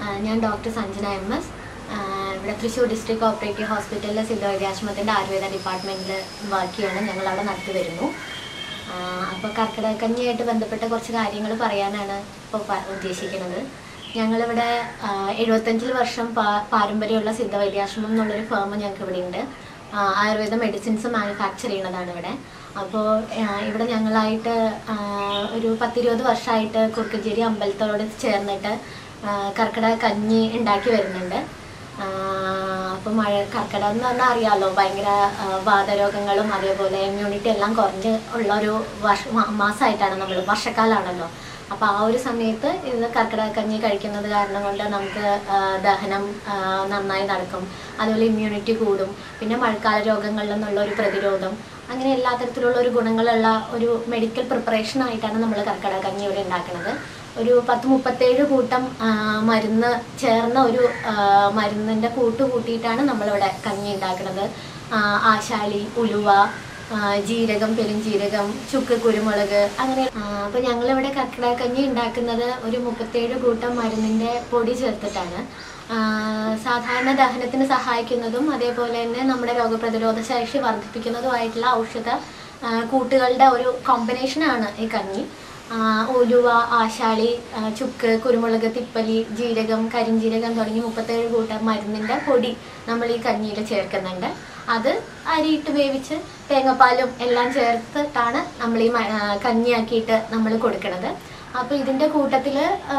ഞാൻ doctor Sanjana M S ഇവിടെ Thrissur district cooperative ഹോസ്പിറ്റലിലെ സിദ്ധവൈദ്യാശ്രമത്തിൻ്റെ ആയുർവേദ ഡിപ്പാർട്ട്മെൻറ്റിൽ വർക്ക് ചെയ്യണം ഞങ്ങൾ അവിടെ നടത്തി വരുന്നു അപ്പോൾ കർക്കിടക കഞ്ഞിയായിട്ട് ബന്ധപ്പെട്ട കുറച്ച് കാര്യങ്ങൾ പറയാനാണ് ഇപ്പോൾ ഉദ്ദേശിക്കുന്നത് ഞങ്ങളിവിടെ ആ, എഴുപത്തഞ്ചിൽ വർഷം പാ- പാരമ്പര്യമുള്ള സിദ്ധവൈദ്യാശ്രമം എന്നുള്ളൊരു ഫേം ഞങ്ങൾക്ക് ഇവിടെ ഉണ്ട് ആ, ആയുർവേദ മെഡിസിൻസ് മാനുഫാക്ചർ ചെയ്യുന്നതാണ് ഇവിടെ അപ്പോൾ ഇവിടെ ഞങ്ങളായിട്ട് ആ, ഒരു പത്തിരുപത് വർഷമായിട്ട് കുറുക്കഞ്ചേരി അമ്പലത്തോട് ചേർന്നിട്ട് ആ, കർക്കിടക കഞ്ഞി ഉണ്ടാക്കി വരുന്നുണ്ട് അപ്പോൾ മഴ കർക്കിടകം എന്ന് പറഞ്ഞാൽ അറിയാമല്ലോ ഭയങ്കര ആ, വാതരോഗങ്ങളും അതേപോലെ ഇമ്മ്യൂണിറ്റി എല്ലാം കുറഞ്ഞ് ഉള്ള ഒരു വർഷ മാ- മാസമായിട്ടാണ് നമ്മൾ വർഷക്കാലമാണല്ലോ അപ്പോൾ ആ ഒരു സമയത്ത് ഇത് കർക്കിടക കഞ്ഞി കഴിക്കുന്നത് കാരണം കൊണ്ട് നമുക്ക് ആ, ദഹനം ആ, നന്നായി നടക്കും അതുപോലെ ഇമ്മ്യൂണിറ്റി കൂടും പിന്നെ മഴക്കാല രോഗങ്ങളിൽ നിന്നുള്ള ഒരു പ്രതിരോധം അങ്ങനെ എല്ലാ തരത്തിലുള്ള ഒരു ഗുണങ്ങളുള്ള ഒരു മെഡിക്കൽ പ്രിപ്പറേഷൻ ആയിട്ടാണ് നമ്മൾ കർക്കിടക കഞ്ഞി ഇവിടെ ഉണ്ടാക്കുന്നത് ഒരു പത്ത് മുപ്പത്തേഴ് കൂട്ടം ആ, മരുന്ന് ചേർന്ന ഒരു ആ, മരുന്നിൻ്റെ കൂട്ട് കൂട്ടിയിട്ടാണ് നമ്മളിവിടെ കഞ്ഞി ഉണ്ടാക്കുന്നത് ആ, ആശാളി ഉലുവ ആ, ജീരകം പെരുംജീരകം ചുക്ക് കുരുമുളക് അങ്ങനെ അപ്പോൾ ഞങ്ങളിവിടെ കർക്കിടക കഞ്ഞി ഉണ്ടാക്കുന്നത് ഒരു മുപ്പത്തേഴ് കൂട്ടം മരുന്നിൻ്റെ പൊടി ചേർത്തിട്ടാണ് ആ, സാധാരണ ദഹനത്തിന് സഹായിക്കുന്നതും അതേപോലെ തന്നെ നമ്മുടെ രോഗപ്രതിരോധ ശേഷി വർദ്ധിപ്പിക്കുന്നതുമായിട്ടുള്ള ഔഷധ ആ, കൂട്ടുകളുടെ ഒരു കോമ്പിനേഷനാണ് ഈ കഞ്ഞി ആ, ഉലുവ ആശാളി ആ, ചുക്ക് കുരുമുളക് തിപ്പലി ജീരകം കരിഞ്ജീരകം തുടങ്ങി മുപ്പത്തേഴ് കൂട്ടം മരുന്നിൻ്റെ പൊടി നമ്മൾ ഈ കഞ്ഞിയിൽ ചേർക്കുന്നുണ്ട് അത് അരിയിട്ട് വേവിച്ച് തേങ്ങാപ്പാലും എല്ലാം ചേർത്തിട്ടാണ് നമ്മൾ ഈ മ- ആ, കഞ്ഞിയാക്കിയിട്ട് നമ്മൾ കൊടുക്കുന്നത് അപ്പോൾ ഇതിൻ്റെ കൂട്ടത്തിൽ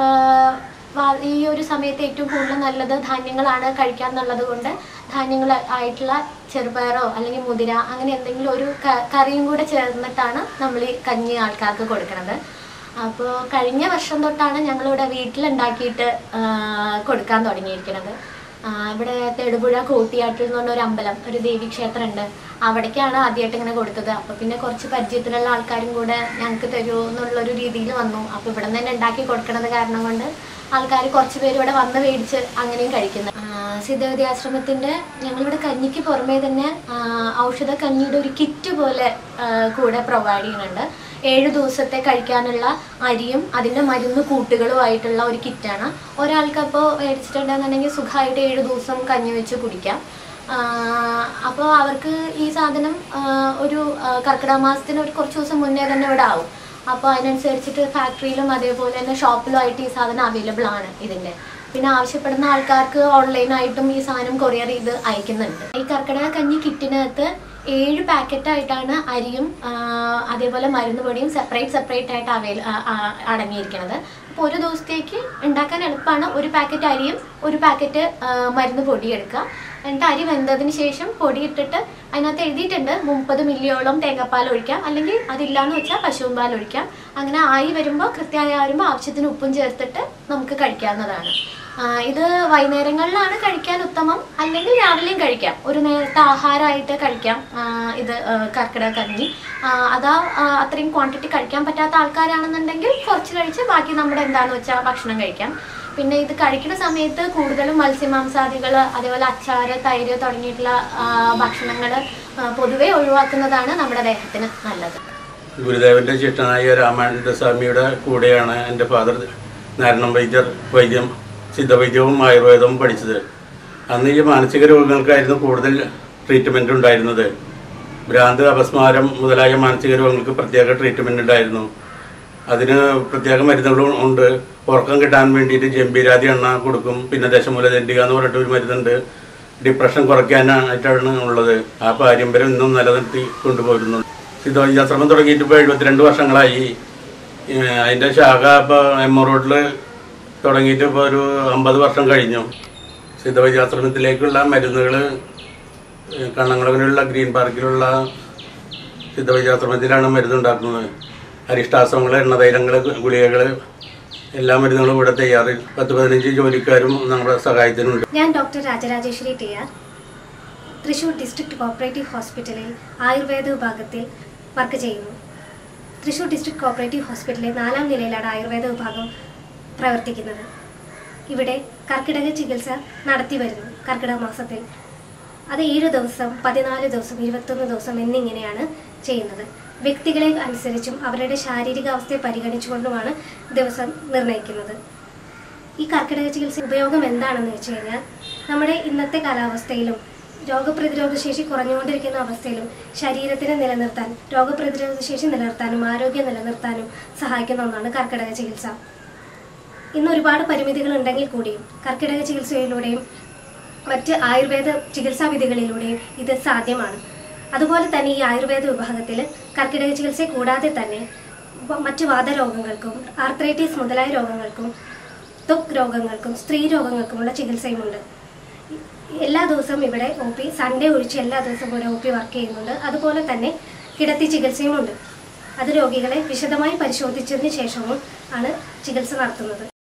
ഈ ഒരു സമയത്ത് ഏറ്റവും കൂടുതൽ നല്ലത് ധാന്യങ്ങളാണ് കഴിക്കാൻ എന്നുള്ളത് കൊണ്ട് ധാന്യങ്ങൾ ആയിട്ടുള്ള ചെറുപയറോ അല്ലെങ്കിൽ മുതിര അങ്ങനെ എന്തെങ്കിലും ഒരു ക- കറിയും കൂടെ ചേർന്നിട്ടാണ് നമ്മൾ ഈ കഞ്ഞി ആൾക്കാർക്ക് കൊടുക്കുന്നത് അപ്പോൾ കഴിഞ്ഞ വർഷം തൊട്ടാണ് ഞങ്ങളിവിടെ വീട്ടിലുണ്ടാക്കിയിട്ട് ആ, കൊടുക്കാൻ തുടങ്ങിയിരിക്കുന്നത് ആ, ഇവിടെ തെടുപുഴ കോട്ടിയാട്ടിൽ എന്ന് പറഞ്ഞ ഒരു അമ്പലം ഒരു ദേവീക്ഷേത്രം ഉണ്ട് അവിടേക്കാണ് ആദ്യമായിട്ട് ഇങ്ങനെ കൊടുത്തത് അപ്പോൾ പിന്നെ കുറച്ച് പരിചയത്തിലുള്ള ആൾക്കാരും കൂടെ ഞങ്ങൾക്ക് തരുമോ എന്നുള്ളൊരു രീതിയിൽ വന്നു അപ്പോൾ ഇവിടെ നിന്ന് തന്നെ ഉണ്ടാക്കി കൊടുക്കണത് കാരണം കൊണ്ട് ആൾക്കാർ കുറച്ച് പേര് ഇവിടെ വന്ന് മേടിച്ച് അങ്ങനെയും കഴിക്കുന്നു ആ, സിദ്ധവതിയാശ്രമത്തിൻ്റെ ഞങ്ങളിവിടെ കഞ്ഞിക്ക് പുറമേ തന്നെ ആ, ഔഷധ കഞ്ഞിയുടെ ഒരു കിറ്റ് പോലെ ആ, കൂടെ പ്രൊവൈഡ് ചെയ്യുന്നുണ്ട് ഏഴ് ദിവസത്തെ കഴിക്കാനുള്ള അരിയും അതിൻ്റെ മരുന്ന് കൂട്ടുകളുമായിട്ടുള്ള ഒരു കിറ്റാണ് ഒരാൾക്കപ്പോൾ മേടിച്ചിട്ടുണ്ടെന്നുണ്ടെങ്കിൽ സുഖമായിട്ട് ഏഴ് ദിവസം കഞ്ഞി വെച്ച് കുടിക്കാം അപ്പോൾ അവർക്ക് ഈ സാധനം ആ, ഒരു ആ, കർക്കിടക മാസത്തിന് ഒരു കുറച്ച് ദിവസം മുന്നേ തന്നെ ഇവിടെ ആവും അപ്പോൾ അതിനനുസരിച്ചിട്ട് ഫാക്ടറിയിലും അതേപോലെ തന്നെ ഷോപ്പിലും ആയിട്ട് ഈ സാധനം അവൈലബിൾ ആണ് ഇതിൻ്റെ പിന്നെ ആവശ്യപ്പെടുന്ന ആൾക്കാർക്ക് ഓൺലൈനായിട്ടും ഈ സാധനം കൊറിയർ ചെയ്ത് അയക്കുന്നുണ്ട് ഈ കർക്കിടക കഞ്ഞി കിറ്റിനകത്ത് ഏഴ് പാക്കറ്റായിട്ടാണ് അരിയും ആ, അതേപോലെ മരുന്ന് പൊടിയും സെപ്പറേറ്റ് സെപ്പറേറ്റ് ആയിട്ട് അവൈൽ അടങ്ങിയിരിക്കുന്നത് അപ്പോൾ ഒരു ദിവസത്തേക്ക് ഉണ്ടാക്കാൻ എളുപ്പമാണ് ഒരു പാക്കറ്റ് അരിയും ഒരു പാക്കറ്റ് മരുന്ന് പൊടി എടുക്കുക എന്നിട്ട് അരി വെന്തതിന് ശേഷം പൊടി ഇട്ടിട്ട് അതിനകത്ത് എഴുതിയിട്ടുണ്ട് മുപ്പത് മില്ലിയോളം തേങ്ങാപ്പാൽ ഒഴിക്കാം അല്ലെങ്കിൽ അതില്ലാന്ന് വെച്ചാൽ പശുവും പാൽ ഒഴിക്കാം അങ്ങനെ ആയി വരുമ്പോൾ കൃത്യമായി വരുമ്പോൾ ആവശ്യത്തിന് ഉപ്പും ചേർത്തിട്ട് നമുക്ക് കഴിക്കാവുന്നതാണ് ആ, ഇത് വൈകുന്നേരങ്ങളിലാണ് കഴിക്കാൻ ഉത്തമം അല്ലെങ്കിൽ രാവിലെയും കഴിക്കാം ഒരു നേരത്തെ ആഹാരമായിട്ട് കഴിക്കാം ആ, ഇത് ആ, കർക്കിടക കഞ്ഞി ആ, അതാ ആ, അത്രയും ക്വാണ്ടിറ്റി കഴിക്കാൻ പറ്റാത്ത ആൾക്കാരാണെന്നുണ്ടെങ്കിൽ കുറച്ച് കഴിച്ച് ബാക്കി നമ്മുടെ എന്താണെന്ന് വെച്ചാൽ ഭക്ഷണം കഴിക്കാം പിന്നെ ഇത് കഴിക്കുന്ന സമയത്ത് കൂടുതലും മത്സ്യമാംസാദികൾ അതേപോലെ അച്ചാറ് തൈര് തുടങ്ങിയിട്ടുള്ള ഭക്ഷണങ്ങൾ പൊതുവെ ഒഴിവാക്കുന്നതാണ് നമ്മുടെ ദേഹത്തിന് നല്ലത് ഗുരുദേവന്റെ ശിഷ്യനായ രാമാനന്ദ സ്വാമിയുടെ കൂടെയാണ് എൻ്റെ ഫാദർ നാരായണ വൈദ്യർ വൈദ്യം സിദ്ധവൈദ്യവും ആയുർവേദവും പഠിച്ചത് അന്ന് ഈ മാനസിക രോഗങ്ങൾക്കായിരുന്നു കൂടുതൽ ട്രീറ്റ്മെൻറ്റ് ഉണ്ടായിരുന്നത് ഭ്രാന്ത് അപസ്മാരം മുതലായ മാനസിക രോഗങ്ങൾക്ക് പ്രത്യേക ട്രീറ്റ്മെൻറ്റ് ഉണ്ടായിരുന്നു അതിന് പ്രത്യേക മരുന്നുകളും ഉണ്ട് ഉറക്കം കിട്ടാൻ വേണ്ടിയിട്ട് ജമ്പീരാതി എണ്ണ കൊടുക്കും പിന്നെ ദശമൂലദണ്ഡിക എന്ന് പറഞ്ഞിട്ട് ഒരു മരുന്നുണ്ട് ഡിപ്രഷൻ കുറയ്ക്കാനായിട്ടാണ് ഉള്ളത് ആ പാരമ്പര്യം ഇന്നും നിലനിർത്തി കൊണ്ടുപോരുന്നു സിദ്ധവൈദ്യാശ്രമം തുടങ്ങിയിട്ട് ഇപ്പോൾ എഴുപത്തിരണ്ട് വർഷങ്ങളായി ഏഹ് അതിൻ്റെ ശാഖ ഇപ്പോൾ എം ഒ റോഡിൽ തുടങ്ങിയിട്ട് ഇപ്പോൾ ഒരു അമ്പത് വർഷം കഴിഞ്ഞു സിദ്ധവൈദ്യാശ്രമത്തിലേക്കുള്ള മരുന്നുകൾ കണ്ണങ്ങളൂരിലുള്ള ഗ്രീൻ പാർക്കിലുള്ള സിദ്ധവൈദ്യാശ്രമത്തിലാണ് മരുന്നുണ്ടാക്കുന്നത് അരിഷ്ടാശ്രമങ്ങൾ എണ്ണതൈലങ്ങൾ ഗുളികകൾ എല്ലാ മരുന്നുകളും ഇവിടെ തയ്യാറ് പത്ത് പതിനഞ്ച് ജോലിക്കാരും നമ്മുടെ സഹായത്തിനുണ്ട് ഞാൻ doctor Rajarajeshwari T R Thrissur district cooperative ഹോസ്പിറ്റലിൽ ആയുർവേദ വിഭാഗത്തിൽ വർക്ക് ചെയ്യുന്നു തൃശൂർ ഡിസ്ട്രിക്ട് കോപ്പറേറ്റീവ് ഹോസ്പിറ്റലിലെ നാലാം നിലയിലാണ് ആയുർവേദ വിഭാഗം പ്രവർത്തിക്കുന്നത് ഇവിടെ കർക്കിടക ചികിത്സ നടത്തി വരുന്നു കർക്കിടക മാസത്തിൽ അത് ഏഴ് ദിവസം പതിനാല് ദിവസം ഇരുപത്തൊന്ന് ദിവസം എന്നിങ്ങനെയാണ് ചെയ്യുന്നത് വ്യക്തികളെ അനുസരിച്ചും അവരുടെ ശാരീരിക അവസ്ഥയെ പരിഗണിച്ചുകൊണ്ടുമാണ് ദിവസം നിർണ്ണയിക്കുന്നത് ഈ കർക്കിടക ചികിത്സ ഉപയോഗം എന്താണെന്ന് വെച്ച് കഴിഞ്ഞാൽ നമ്മുടെ ഇന്നത്തെ കാലാവസ്ഥയിലും രോഗപ്രതിരോധ ശേഷി കുറഞ്ഞുകൊണ്ടിരിക്കുന്ന അവസ്ഥയിലും ശരീരത്തിനെ നിലനിർത്താൻ രോഗപ്രതിരോധ ശേഷി നിലനിർത്താനും ആരോഗ്യം നിലനിർത്താനും സഹായിക്കുന്ന ഒന്നാണ് കർക്കിടക ചികിത്സ ഇന്ന് ഒരുപാട് പരിമിതികൾ ഉണ്ടെങ്കിൽ കൂടിയും കർക്കിടക ചികിത്സയിലൂടെയും മറ്റ് ആയുർവേദ ചികിത്സാ വിധികളിലൂടെയും ഇത് സാധ്യമാണ് അതുപോലെ തന്നെ ഈ ആയുർവേദ വിഭാഗത്തിൽ കർക്കിടക ചികിത്സ കൂടാതെ തന്നെ വ- മറ്റ് വാതരോഗങ്ങൾക്കും ആർത്രൈറ്റിസ് മുതലായ രോഗങ്ങൾക്കും ത്വക് രോഗങ്ങൾക്കും സ്ത്രീ രോഗങ്ങൾക്കുമുള്ള ചികിത്സയുമുണ്ട് എല്ലാ ദിവസവും ഇവിടെ ഒ പി സൺഡേ ഒഴിച്ച് എല്ലാ ദിവസവും ഇവിടെ ഒ പി വർക്ക് ചെയ്യുന്നുണ്ട് അതുപോലെ തന്നെ കിടത്തി ചികിത്സയുമുണ്ട് അത് രോഗികളെ വിശദമായി പരിശോധിച്ചതിന് ശേഷവും ആണ് ചികിത്സ നടത്തുന്നത്